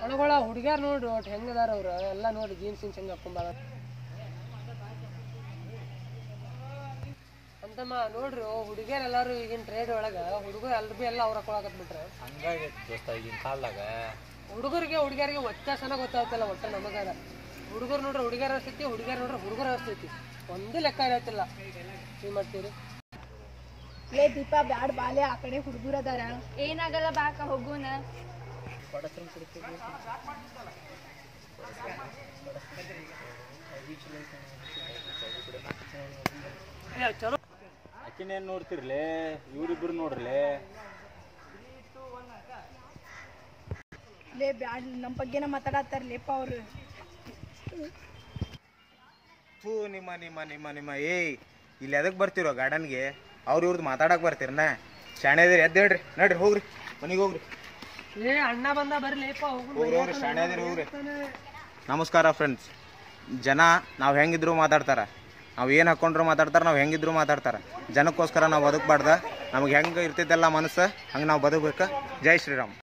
ಅಣಗಳ ಹುಡುಗ್ಯಾರ ನೋಡ್ರಿ ಒಟ್ಟು ಹೆಂಗದಾರ ಅವ್ರು ಎಲ್ಲ ನೋಡಿ ಜೀನ್ಸ್ ಗೀನ್ಸ್ ಹೆಂಗೆ ಹಾಕೊಂಬಾರ ಅಂತಮ್ಮ ನೋಡ್ರಿ ಹುಡುಗಿಯರ್ ಎಲ್ಲಾರು ಈಗಿನ ಟ್ರೇಡ್ ಒಳಗ ಹುಡುಗರು ಎಲ್ರು ಬಿ ಎಲ್ಲ ಅವ್ರ ಹಾಕೊಳಕತ್ ಬಿಟ್ರೆ ಹಂಗಾಗೈತಿ ದೋಸ್ತ ಈಗಿನ ಕಾಲದಾಗ ಹುಡುಗರಿಗೆ ಹುಡುಗಿಯರಿಗೆ ವ್ಯತ್ಯಾಸನ ಗೊತ್ತಾಗ್ತಿಲ್ಲ ಒಟ್ಟ ನಮಗಾರ ಹುಡುಗರು ನೋಡ್ರಿ ಹುಡುಗಿಯರ ಅನಿಸ್ತೈತಿ ಹುಡುಗಿಯರ್ ನೋಡ್ರಿ ಹುಡುಗರ ಅನಿಸ್ತೈತಿ ಒಂದು ಲೆಕ್ಕ ಇರತ್ತಿಲ್ಲ ಏನ್ ಮಾಡ್ತೀರಿ ಲೇ ದೀಪಾ ಬ್ಯಾಡ್ ಬಾಲೆ ಆ ಕಡೆ ಹುಡುಗರು ಅದಾರ ಏನಾಗಲ್ಲ ಬಾಕ ಹೋಗುನ ಏ, ಚಲೋ ಆಕಿನೇನ್ ನೋಡ್ತಿರ್ಲಿ ಇವ್ರಿಬ್ರು ನೋಡ್ರಲಿ ಲೇ ಬ್ಯಾಡ್ ನಮ್ಮ ಬಗ್ಗೆನ ಮಾತಾಡತ್ತಾರ ಲೇಪ ಅವ್ರು ಥೂ ನಿಮ್ಮ ನಿಮ್ಮ ನಿಮ್ಮ ನಿಮ್ಮ ಏಯ್ ಇಲ್ಲಿ ಎದಕ್ಕೆ ಬರ್ತಿರೋ ಗಾರ್ಡನ್ಗೆ ಅವ್ರು ಇವ್ರದ್ದು ಮಾತಾಡಕ್ಕೆ ಬರ್ತೀರನ ಶಾಣೆದಿರಿ ಎದ್ದು ಹೇಳ್ರಿ ನಡ್ರಿ ಹೋಗ್ರಿ ಮನೆಗೆ ಹೋಗ್ರಿ ಏ ಅಣ್ಣ ಬಂದ ಬರ್ಲಿಪ್ಪ ಹೋಗು ಹೋಗ್ರಿ ಹೋಗ್ರಿ ಶಾಣೆದಿರಿ ಹೋಗ್ರಿ ನಮಸ್ಕಾರ ಫ್ರೆಂಡ್ಸ್ ಜನ ನಾವು ಹೆಂಗಿದ್ರು ಮಾತಾಡ್ತಾರ ನಾವು ಏನು ಹಾಕೊಂಡ್ರು ಮಾತಾಡ್ತಾರ ನಾವು ಹೆಂಗಿದ್ರು ಮಾತಾಡ್ತಾರ ಜನಕ್ಕೋಸ್ಕರ ನಾವು ಬದುಕಬಾರ್ದ ನಮ್ಗೆ ಹೆಂಗೆ ಇರ್ತಿದ್ದಲ್ಲ ಮನಸ್ಸು ಹಂಗೆ ನಾವು ಬದುಕಬೇಕು ಜೈ ಶ್ರೀರಾಮ್